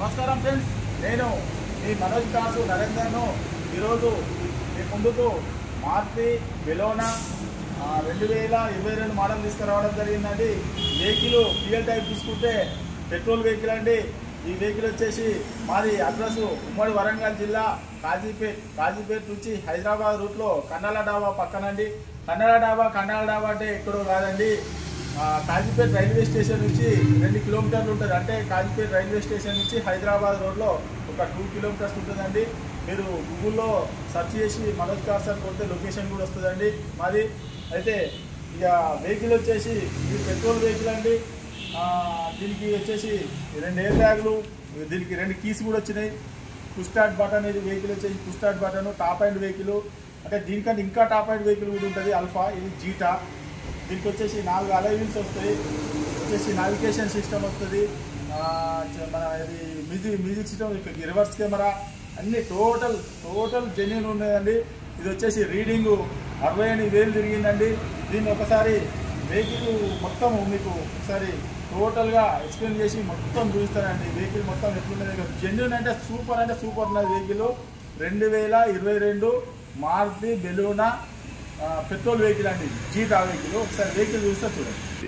నమస్కారం ఫ్రెండ్స్ నేను మీ మనోజ్ దాసు నరేందర్ను ఈరోజు మీ ముందుకు మారుతి బెలోనా ఆ, రెండు వేల ఇరవై రెండు మోడల్ తీసుకురావడం జరిగిందండి వెహికల్ ఫ్యూయల్ టైప్ తీసుకుంటే పెట్రోల్ వెహికల్ అండి ఈ వెహికల్ వచ్చేసి మాది అడ్రస్ ఉమ్మడి వరంగల్ జిల్లా కాజీపేట్ కాజీపేట్ నుంచి హైదరాబాద్ రూట్లో కన్నాల డాబా పక్కనండి కన్నాల డాబా కన్నాల డాబా అంటే ఎక్కడో కాదండి ఆ, కాజీపేట్ రైల్వే స్టేషన్ నుంచి రెండు కిలోమీటర్లు ఉంటుంది అంటే కాజీపేట్ రైల్వే స్టేషన్ నుంచి హైదరాబాద్ రోడ్లో ఒక టూ కిలోమీటర్స్ ఉంటుందండి మీరు గూగుల్లో సెర్చ్ చేసి మనోజ్ కార్స్ అని కొడితే లొకేషన్ కూడా వస్తుందండి మాది అయితే ఇక వెహికల్ వచ్చేసి ఇది పెట్రోల్ వెహికల్ అండి ఆ, దీనికి వచ్చేసి రెండు ఎయిర్ బ్యాగులు దీనికి రెండు కీస్ కూడా వచ్చినాయి పుష్ స్టార్ట్ బటన్ ఇది వెహికల్ వచ్చేసి push start button top end vehicle అంటే దీనికంటే ఇంకా టాప్ అండ్ వెహికల్ కూడా ఉంటుంది అల్ఫా ఇది జీటా దీనికి వచ్చేసి నాలుగు అలై వీల్స్ వస్తాయి వచ్చేసి నావిగేషన్ సిస్టమ్ వస్తుంది ఆ, చ- మన ఇది music music system reverse camera అన్ని టోటల్ టోటల్ జెన్యున్ ఉన్నాయండి ఇది వచ్చేసి రీడింగ్ అరవై ఎనిమిది వేలు తిరిగిందండి దీన్ని ఒకసారి వెహికల్ మొత్తం మీకు ఒకసారి టోటల్గా ఎక్స్ప్లెయిన్ చేసి మొత్తం చూపిస్తానండి వెహికల్ మొత్తం ఎట్లున్నది జెన్యున్ అంటే సూపర్ అంటే సూపర్ ఉన్నది వెహికల్ రెండు వేల ఇరవై రెండు మారుతి బెలూనా ఆ, పెట్రోల్ వెహికల్ అండి జీటా వెహికల్ ఒకసారి వెహికల్ చూస్తే చూడండి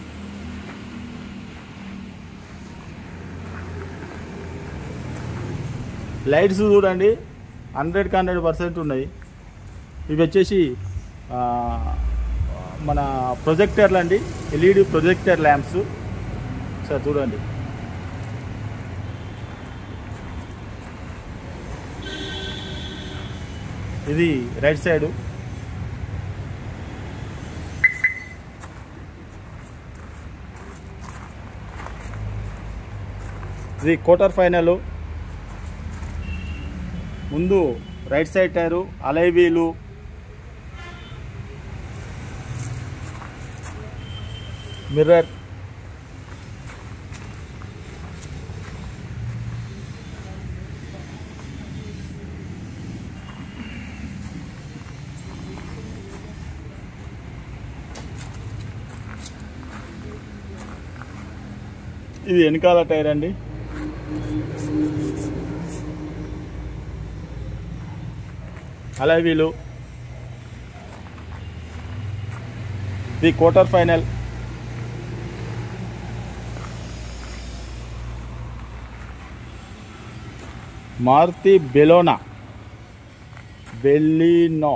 లైట్స్ చూడండి హండ్రెడ్కి హండ్రెడ్ పర్సెంట్ ఉన్నాయి ఇవి వచ్చేసి ఆ, మన ప్రొజెక్టర్లు అండి ఎల్ఈడి ప్రొజెక్టర్ ల్యాంప్స్ సార్ చూడండి ఇది రైట్ సైడు ఇది క్వార్టర్ ఫైనల్ ముందు right side tyre alloy wheel mirror ఇది వెనకాల టైర్ అండి అలై వీలు ఇది quarter final Maruti Baleno Baleno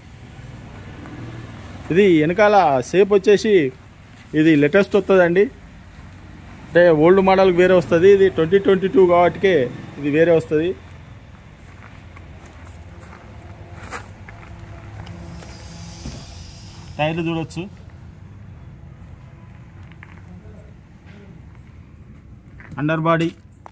ఇది వెనకాల షేప్ వచ్చేసి ఇది లేటెస్ట్ వస్తుందండి అంటే ఓల్డ్ మోడల్ వేరే వస్తుంది ఇది ట్వంటీ ట్వంటీ టూ కాబట్టికే ఇది వేరే వస్తుంది టైర్లు చూడొచ్చు అండర్ బాడీ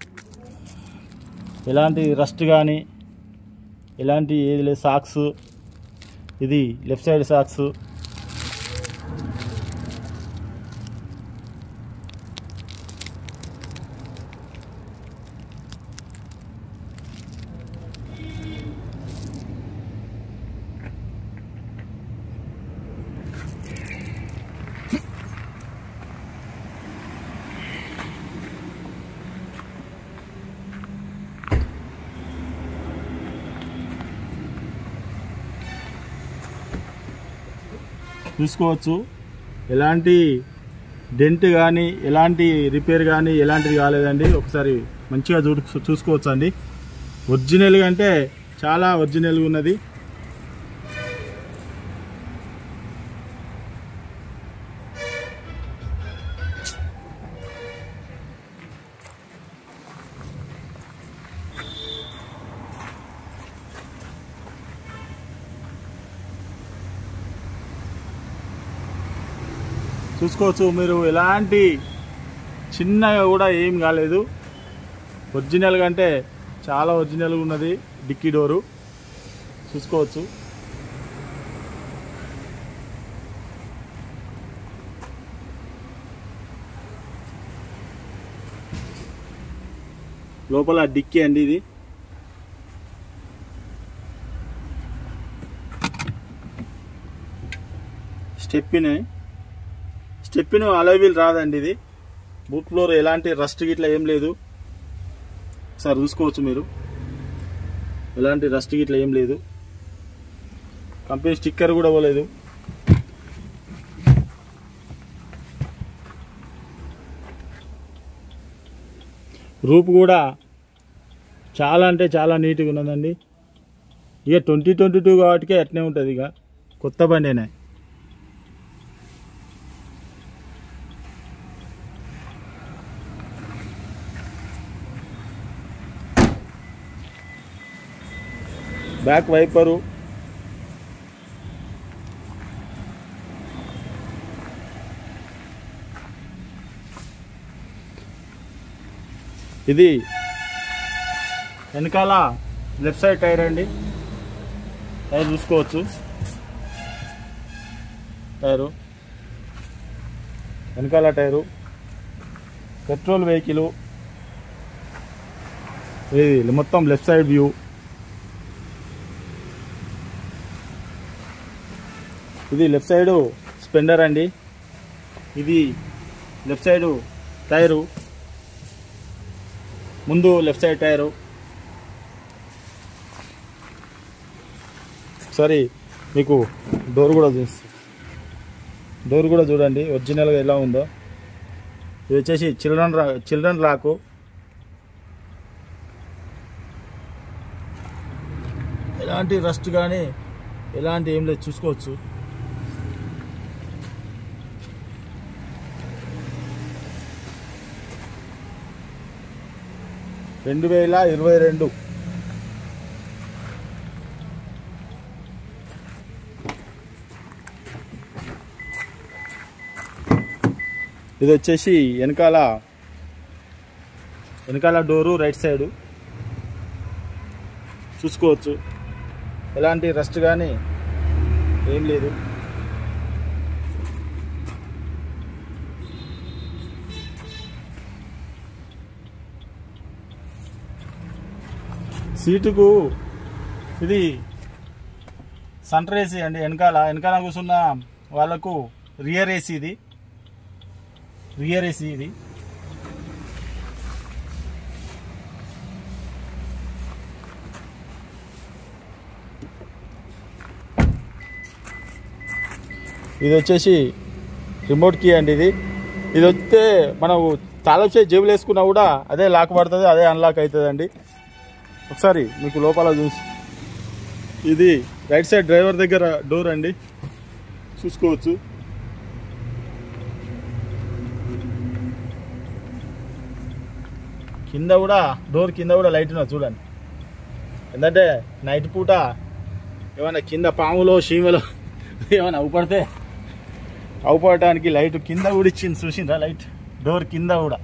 ఎలాంటి రస్ట్ కానీ ఎలాంటి ఏది లేదు సాక్స్ ఇది లెఫ్ట్ సైడ్ సాక్స్ చూసుకోవచ్చు ఎలాంటి డెంట్ కానీ ఎలాంటి రిపేర్ కానీ ఎలాంటిది కాలేదండి ఒకసారి మంచిగా చూ చూసుకోవచ్చు అండి ఒరిజినల్గా అంటే చాలా ఒరిజినల్గా ఉన్నది చూసుకోవచ్చు మీరు ఎలాంటి చిన్నగా కూడా ఏం కాలేదు ఒరిజినల్గా అంటే చాలా ఒరిజినల్గా ఉన్నది డిక్కీ డోరు చూసుకోవచ్చు లోపల డిక్కీ అండి ఇది స్టెప్పినే స్టెప్పిన అలవీల్ రాదండి ఇది బూట్ ఫ్లోర్ ఎలాంటి రస్ట్ గిట్లా ఏం లేదు ఒకసారి చూసుకోవచ్చు మీరు ఎలాంటి రస్ట్ ఇట్లా ఏం లేదు కంపెనీ స్టిక్కర్ కూడా ఇవ్వలేదు రూప్ కూడా చాలా అంటే చాలా నీట్గా ఉన్నదండి ఇక ట్వంటీ ట్వంటీ టూ కాబట్టి అట్నే ఉంటుంది ఇక కొత్త బండినే బ్యాక్ వైపరు ఇది వెనకాల లెఫ్ట్ సైడ్ టైర్ అండి టైర్ చూసుకోవచ్చు టైరు వెనకాల టైరు పెట్రోల్ వెహికల్ ఇది మొత్తం లెఫ్ట్ సైడ్ వ్యూ ఇది లెఫ్ట్ సైడు స్పెండర్ అండి ఇది లెఫ్ట్ సైడు టైరు ముందు లెఫ్ట్ సైడ్ టైరు ఒకసారి మీకు డోర్ కూడా చూసి డోర్ కూడా చూడండి ఒరిజినల్గా ఎలా ఉందో ఇది వచ్చేసి చిల్డ్రన్ రా చిల్డ్రన్ రాకు ఎలాంటి రస్ట్ కానీ ఎలాంటి ఏం లేదు చూసుకోవచ్చు రెండు వేల ఇరవై రెండు ఇది వచ్చేసి వెనకాల వెనకాల డోరు రైట్ సైడు చూసుకోవచ్చు ఎలాంటి రస్ట్ కానీ ఏం లేదు సీటుకు ఇది సెంటర్ ఏసీ అండి వెనకాల వెనకాల కూర్చున్న వాళ్ళకు రియర్ ఏసీ ఇది రియర్ ఏసీ ఇది ఇది వచ్చేసి రిమోట్ కీ అండి ఇది ఇది వస్తే మనం తాళం చేసి జేబులు వేసుకున్నా కూడా అదే లాక్ పడుతుంది అదే అన్లాక్ అవుతుంది అండి ఒకసారి మీకు లోపల చూసి ఇది రైట్ సైడ్ డ్రైవర్ దగ్గర డోర్ అండి చూసుకోవచ్చు కింద కూడా డోర్ కింద కూడా లైట్ ఉన్నది చూడండి ఎందుకంటే నైట్ పూట ఏమైనా కింద పాములో చీమలో ఏమైనా అవుపడితే అవుపడటానికి లైట్ కింద కూడా ఇచ్చింది చూసిందా లైట్ డోర్ కింద కూడా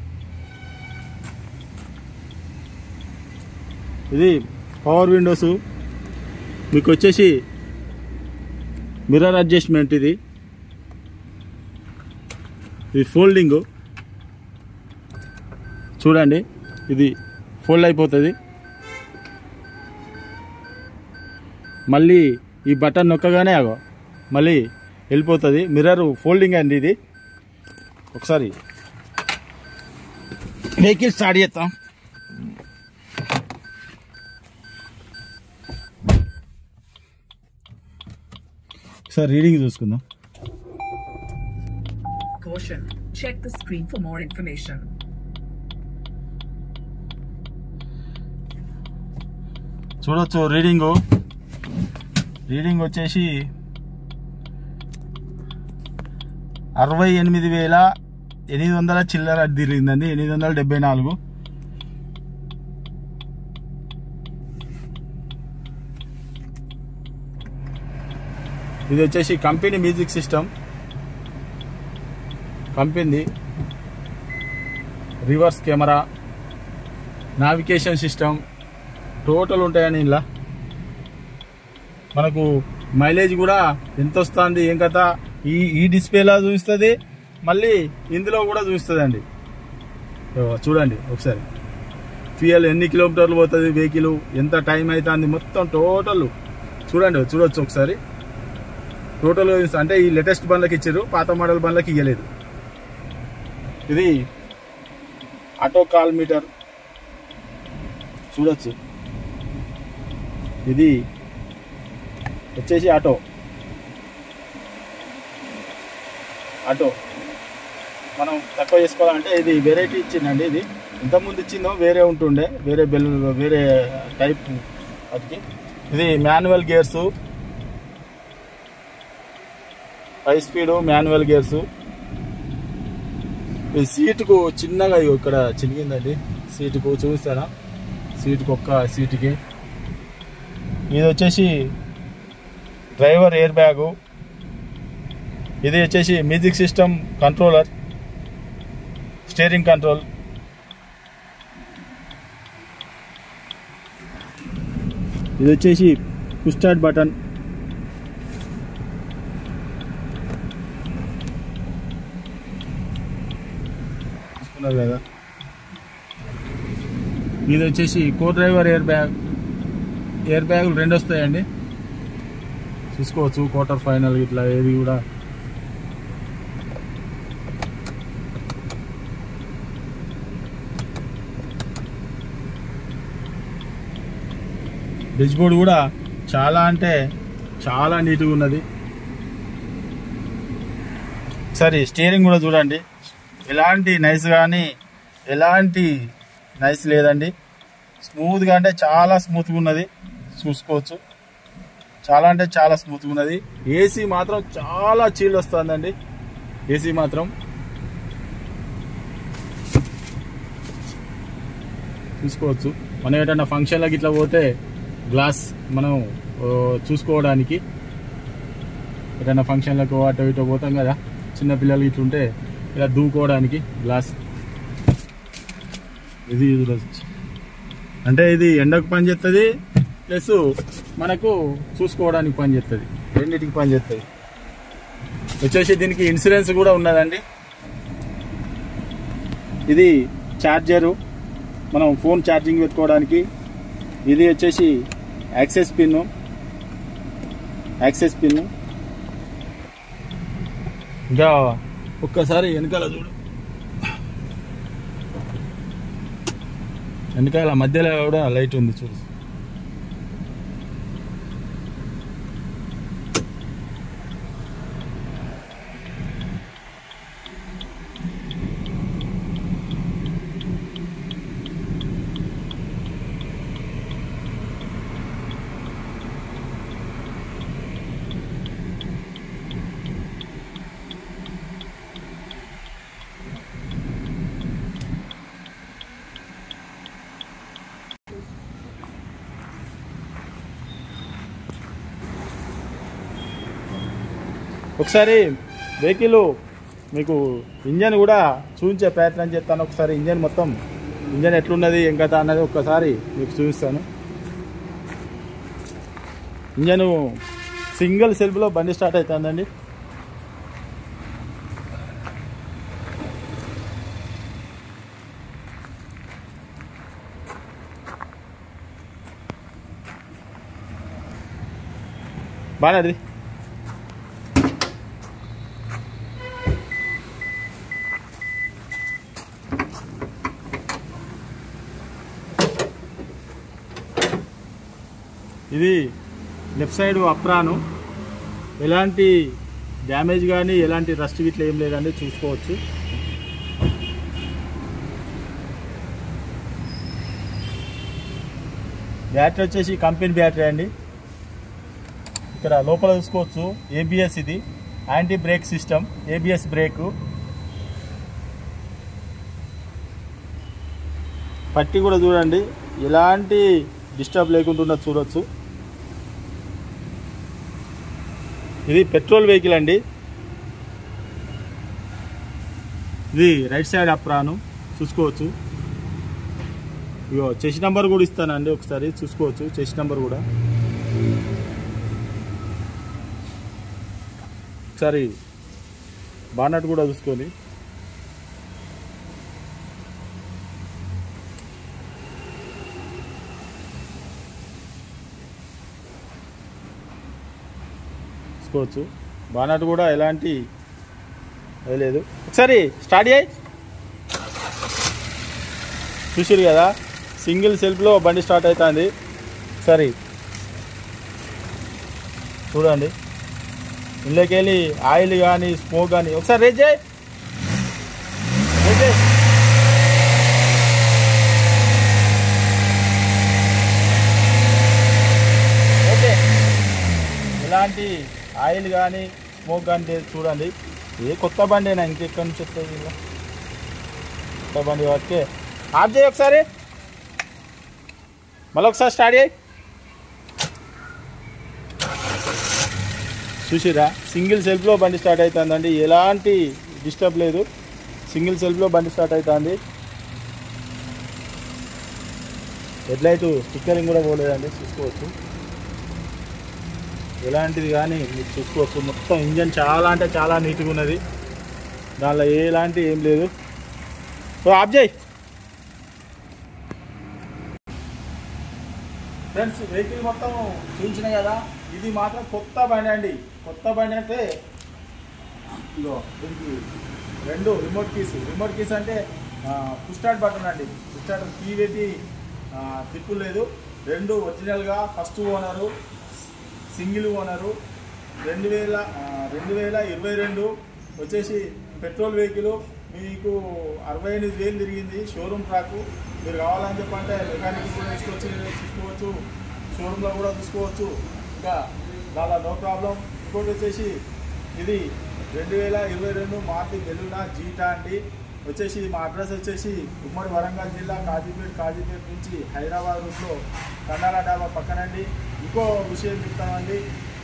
ఇది పవర్ విండోస్ మీకు వచ్చేసి మిర్రర్ అడ్జస్ట్మెంట్ ఇది ఇది ఫోల్డింగ్ చూడండి ఇది ఫోల్డ్ అయిపోతుంది మళ్ళీ ఈ బటన్ నొక్కగానే ఆగో మళ్ళీ వెళ్ళిపోతుంది మిర్రర్ ఫోల్డింగ్ అండి ఇది ఒకసారి వెహికల్ స్టార్ట్ చేస్తాం ఒకసారి రీడింగ్ చూసుకుందాం Caution. Check the screen for more information. చూడొచ్చు రీడింగు రీడింగ్ వచ్చేసి అరవై ఎనిమిది వేల ఎనిమిది వందల చిల్లర తిరిగిందండి ఎనిమిది వందల డెబ్బై నాలుగు ఇది వచ్చేసి company music system company reverse camera navigation system total ఉంటాయని ఇలా మనకు మైలేజ్ కూడా ఎంత వస్తుంది ఏం కథ ఈ ఈ డిస్ప్లేలా చూపిస్తుంది మళ్ళీ ఇందులో కూడా చూపిస్తుంది అండి చూడండి ఒకసారి ఫ్యూయల్ ఎన్ని కిలోమీటర్లు పోతుంది వెహికల్ ఎంత టైం అవుతుంది మొత్తం టోటల్ చూడండి చూడొచ్చు ఒకసారి టోటల్ అంటే ఈ లేటెస్ట్ బండ్లకి ఇచ్చారు పాత మోడల్ బండ్లకి ఇవ్వలేదు ఇది ఆటో కాల్ మీటర్ చూడొచ్చు ఇది వచ్చేసి ఆటో ఆటో మనం తక్కువ చేసుకోవాలంటే ఇది వెరైటీ ఇచ్చిందండి ఇది ఇంతకుముందు ఇచ్చిందో వేరే ఉంటుండే వేరే బెల్ వేరే టైప్ వాటికి ఇది manual gears high speed manual gears ఈ సీటుకు చిన్నగా ఇగో ఇక్కడ చిరిగిందండి సీటుకు చూస్తారా సీటుకు ఒక్క సీటుకి ఇది వచ్చేసి డ్రైవర్ ఎయిర్ బ్యాగు ఇది వచ్చేసి music system controller steering control ఇది వచ్చేసి పుష్ స్టార్ట్ బటన్ చూసుకున్నారు కదా ఇది వచ్చేసి co driver air bag air బ్యాగులు రెండు వస్తాయండి చూసుకోవచ్చు క్వార్టర్ ఫైనల్ ఇట్లా ఏది కూడా డిష్ బోర్డ్ కూడా చాలా అంటే చాలా నీట్గా ఉన్నది సరే స్టీరింగ్ కూడా చూడండి ఎలాంటి నైస్ కానీ ఎలాంటి నైస్ లేదండి స్మూత్గా అంటే చాలా స్మూత్గా ఉన్నది చూసుకోవచ్చు చాలా అంటే చాలా స్మూత్గా ఉన్నది ఏసీ మాత్రం చాలా చీల్ వస్తుందండి ఏసీ మాత్రం చూసుకోవచ్చు మనం ఏదైనా ఫంక్షన్లకి ఇట్లా పోతే గ్లాస్ మనం ఓ, చూసుకోవడానికి ఏదైనా ఫంక్షన్లకు అటో ఇటో పోతాం కదా చిన్న పిల్లలు ఇట్లుంటే ఇలా దూకోవడానికి గ్లాస్ ఇది ఇది వచ్చి. అంటే ఇది ఎండకు పని చేస్తుంది ప్లస్ మనకు చూసుకోవడానికి పని చేస్తుంది రెండింటికి పని చేస్తుంది వచ్చేసి దీనికి ఇన్సూరెన్స్ కూడా ఉన్నదండి ఇది ఛార్జరు మనం ఫోన్ ఛార్జింగ్ పెట్టుకోవడానికి ఇది వచ్చేసి యాక్సెస్ పిన్ యాక్సెస్ పిన్ ఇంకా ఒక్కసారి వెనకాల చూడు వెనకాల మధ్యలో కూడా లైట్ ఉంది చూడు ఒకసారి వెహికల్ మీకు ఇంజన్ కూడా చూపించే ప్రయత్నం చేస్తాను ఒకసారి ఇంజన్ మొత్తం ఇంజన్ ఎట్లున్నది ఏం కథ అన్నది ఒక్కసారి మీకు చూపిస్తాను ఇంజన్ సింగిల్ సెల్ఫ్లో బండి స్టార్ట్ అవుతుందండి బాగానే ఇది లెఫ్ట్ సైడ్ అప్రాను ఎలాంటి డ్యామేజ్ కానీ ఎలాంటి రస్ట్ గిట్ల ఏం లేదండి చూసుకోవచ్చు బ్యాటరీ వచ్చేసి కంపెనీ బ్యాటరీ అండి ఇక్కడ లోపల చూసుకోవచ్చు ఏబిఎస్ ఇది anti brake system ABS brake పట్టి కూడా చూడండి ఎలాంటి డిస్టర్బ్ లేకుండా చూడొచ్చు ఇది పెట్రోల్ వెహికల్ అండి ఇది రైట్ సైడ్ అప్రాను చూసుకోవచ్చు ఇగో చెస్ నెంబర్ కూడా ఇస్తానండి ఒకసారి చూసుకోవచ్చు చెస్ నెంబర్ కూడా ఒకసారి బానట్ కూడా చూసుకోండి చూసుకోవచ్చు బానట్ కూడా ఎలాంటి అది లేదు ఒకసారి స్టార్ట్ చేయి చూసారు కదా సింగిల్ సెల్ఫ్లో బండి స్టార్ట్ అవుతుంది సరే చూడండి ఇళ్ళకి వెళ్ళి ఆయిల్ కానీ స్మోక్ కానీ ఒకసారి రేజ్ చేయి రేజ్ చేయి ఓకే ఇలాంటి ఆయిల్ కానీ స్మోక్ కానీ లేదు చూడండి ఏ కొత్త బండి అయినా ఇంకెక్కడి నుంచి వస్తుంది ఇలా కొత్త బండి కాబట్టి ఆఫ్ చేయి ఒకసారి మళ్ళీ ఒకసారి స్టార్ట్ చేయి చూసిరా సింగిల్ సెల్ఫ్లో బండి స్టార్ట్ అవుతుందండి ఎలాంటి డిస్టర్బ్ లేదు సింగిల్ సెల్ఫ్లో బండి స్టార్ట్ అవుతుంది హెడ్లైట్ స్టిక్కరింగ్ కూడా పోలేదండి చూసుకోవచ్చు ఎలాంటిది కానీ మీరు చూసుకోవచ్చు మొత్తం ఇంజన్ చాలా అంటే చాలా నీట్గా ఉన్నది దానిలో ఎలాంటి ఏం లేదు సో ఆఫ్ చేయి ఫ్రెండ్స్ వెహికల్ మొత్తం చూపించిన కదా ఇది మాత్రం కొత్త బండి అండి కొత్త బండి అంటే ఇగో దీనికి రెండు రిమోట్ కీస్ రిమోట్ కీస్ అంటే పుష్ స్టార్ట్ బటన్ అండి పుష్ స్టార్ట్ కీ పెట్టి ఆ, తిప్పు లేదు రెండు ఒరిజినల్గా ఫస్ట్ ఓనరు సింగిల్ ఓనరు రెండు వేల ఆ, రెండు వేల ఇరవై రెండు వచ్చేసి పెట్రోల్ వెహికల్ మీకు అరవై ఎనిమిది వేలు తిరిగింది షోరూమ్ ట్రాక్ మీరు కావాలని చెప్పంటే మెకానిక్ కూడా తీసుకొచ్చి చూసుకోవచ్చు షోరూంలో కూడా చూసుకోవచ్చు ఇంకా దానిలో నో ప్రాబ్లం ఇంకోటి వచ్చేసి ఇది రెండు వేల ఇరవై రెండు మార్చి బెలూనా జీటా అండి వచ్చేసి మా అడ్రస్ వచ్చేసి ఉమ్మడి వరంగల్ జిల్లా కాజీపేట కాజీపేట నుంచి హైదరాబాద్ రూట్లో కన్నాల డాబా పక్కనండి ఇంకో విషయం చెప్తామండి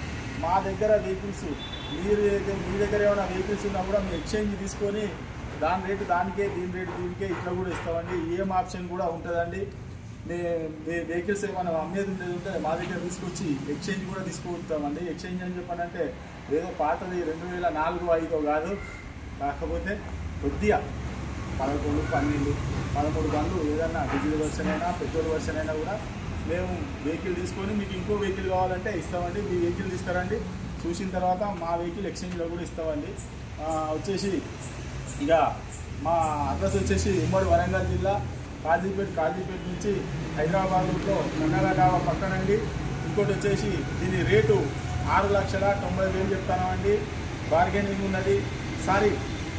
మా దగ్గర వెహికల్స్ మీరు అయితే మీ దగ్గర ఏమైనా వెహికల్స్ ఉన్నా కూడా మీ ఎక్స్చేంజ్ తీసుకొని దాని రేటు దానికే దీని రేటు దీనికే ఇట్లా కూడా ఇస్తామండి ఈఎం ఆప్షన్ కూడా ఉంటుందండి మీ మీ వెహికల్స్ ఏమైనా అమ్మేది ఉండేది ఉంటే మా దగ్గర తీసుకొచ్చి ఎక్స్చేంజ్ కూడా తీసుకుంటామండి ఎక్స్చేంజ్ అని చెప్పానంటే ఏదో పాతది రెండు వేల నాలుగు ఐదో కాదు కాకపోతే కొద్దిగా పదకొండు పన్నెండు పదమూడు బండ్లు ఏదన్నా డీజిల్ వర్షన్ అయినా పెట్రోల్ వర్షన్ అయినా కూడా మేము వెహికల్ తీసుకొని మీకు ఇంకో వెహికల్ కావాలంటే ఇస్తామండి మీ వెహికల్ తీసుకురండి చూసిన తర్వాత మా వెహికల్ ఎక్స్చేంజ్లో కూడా ఇస్తామండి ఆ, వచ్చేసి ఇక మా అడ్రస్ వచ్చేసి ఉమ్మడి వరంగల్ జిల్లా కాజీపేట కాజీపేట నుంచి హైదరాబాద్ రూట్లో నన్నల డాబా పక్కనండి ఇంకోటి వచ్చేసి దీని రేటు ఆరు లక్షల తొంభై వేలు చెప్తానండి బార్గెనింగ్ ఉన్నది సారీ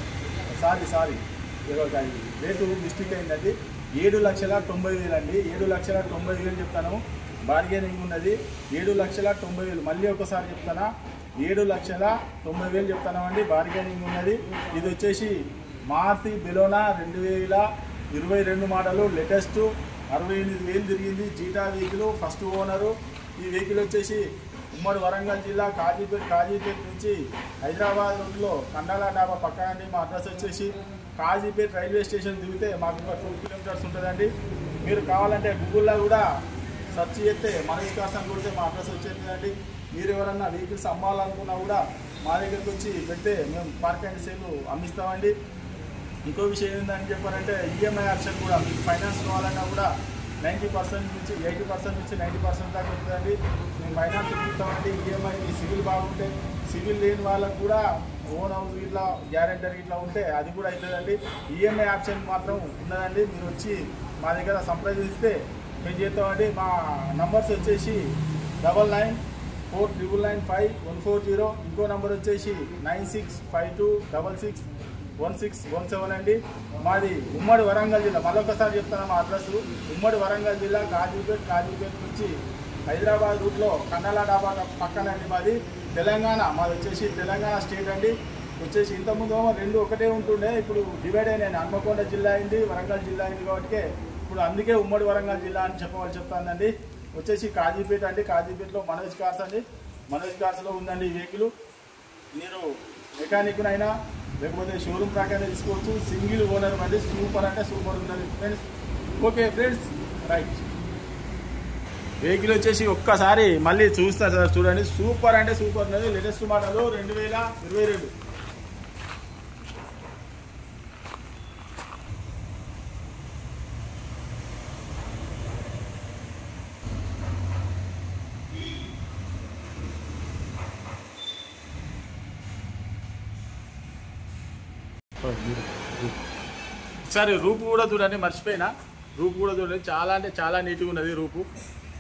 సారీ సారీ ఇరవై ఐదు రేటు మిస్టేక్ అయిందండి ఏడు లక్షల తొంభై వేలు అండి ఏడు లక్షల తొంభై వేలు చెప్తాను బార్గెనింగ్ ఉన్నది ఏడు లక్షల తొంభై వేలు మళ్ళీ ఒకసారి చెప్తానా ఏడు లక్షల తొంభై వేలు చెప్తానండి బార్గెనింగ్ ఉన్నది ఇది వచ్చేసి మారుతి బెలోనా రెండు వేల ఇరవై రెండు మోడలు లేటెస్ట్ అరవై ఎనిమిది వేలు తిరిగింది జీటా వెహికల్ ఫస్ట్ ఓనరు ఈ వెహికల్ వచ్చేసి ఉమ్మడి వరంగల్ జిల్లా కాజీపేట కాజీపేట నుంచి హైదరాబాద్ రోడ్లో కండాల డాబా పక్కనండి మా అడ్రస్ వచ్చేసి కాజీపేట రైల్వే స్టేషన్ దిగితే మాకు ఇంకా టూ కిలోమీటర్స్ ఉంటుందండి మీరు కావాలంటే గూగుల్లో కూడా సెర్చ్ చేస్తే మనీష్ కాసం కొడితే మా అడ్రస్ వచ్చేస్తుందండి మీరు ఎవరన్నా వెహికల్స్ అమ్మాలనుకున్నా కూడా మా దగ్గరికి వచ్చి పెడితే మేము పార్క్ అండ్ సేల్ అమ్మిస్తామండి ఇంకో విషయం ఏంటని చెప్పారంటే ఈఎంఐ ఆప్షన్ కూడా మీకు ఫైనాన్స్ కావాలన్నా కూడా నైంటీ పర్సెంట్ నుంచి ఎయిటీ పర్సెంట్ నుంచి నైంటీ పర్సెంట్ దాకా ఉంటుందండి మేము ఫైనాన్స్ ఇస్తామంటే ఈఎంఐ సివిల్ బాగుంటే సివిల్ లేని వాళ్ళకు కూడా ఓన్ హౌస్ ఇట్లా గ్యారెంటర్ ఇట్లా ఉంటే అది కూడా అవుతుందండి ఈఎంఐ ఆప్షన్ మాత్రం ఉన్నదండి మీరు వచ్చి మా దగ్గర సంప్రదిస్తే మేము చేస్తామండి మా నంబర్స్ వచ్చేసి double nine four triple nine five one four zero ఇంకో నంబర్ వచ్చేసి nine six five two double six one six one seven అండి మాది ఉమ్మడి వరంగల్ జిల్లా మరొకసారి చెప్తాను మా అడ్రస్ ఉమ్మడి వరంగల్ జిల్లా కాజీపేట్ కాజీపేట్ నుంచి హైదరాబాద్ రూట్లో కన్నల డాబా పక్కన అండి మాది తెలంగాణ మాది వచ్చేసి తెలంగాణ స్టేట్ అండి వచ్చేసి ఇంతకుముందు ఏమో రెండు ఒకటే ఉంటుండే ఇప్పుడు డివైడ్ అయినాయి హన్మకొండ జిల్లా అయింది వరంగల్ జిల్లా అయింది కాబట్టి ఇప్పుడు అందుకే ఉమ్మడి వరంగల్ జిల్లా అని చెప్పవలసి చెప్తానండి వచ్చేసి కాజీపేట అండి కాజీపేటలో మనోజ్ కార్స్ అండి మనోజ్ కార్స్లో ఉందండి ఈ వెహికల్ మీరు మెకానిక్ అయినా లేకపోతే షోరూమ్ ప్రకారం తీసుకోవచ్చు సింగిల్ ఓనర్ అండి సూపర్ అంటే సూపర్ ఉంటుంది friends okay friends right vehicle వచ్చేసి ఒక్కసారి మళ్ళీ చూస్తా సార్ చూడండి సూపర్ అంటే సూపర్ ఉన్నది లేటెస్ట్ మోడల్ రెండు వేల ఇరవై రెండు ఒకసారి రూపు కూడా చూడండి మర్చిపోయినా రూపు కూడా చూడండి చాలా అంటే చాలా నీట్గా ఉన్నది రూపు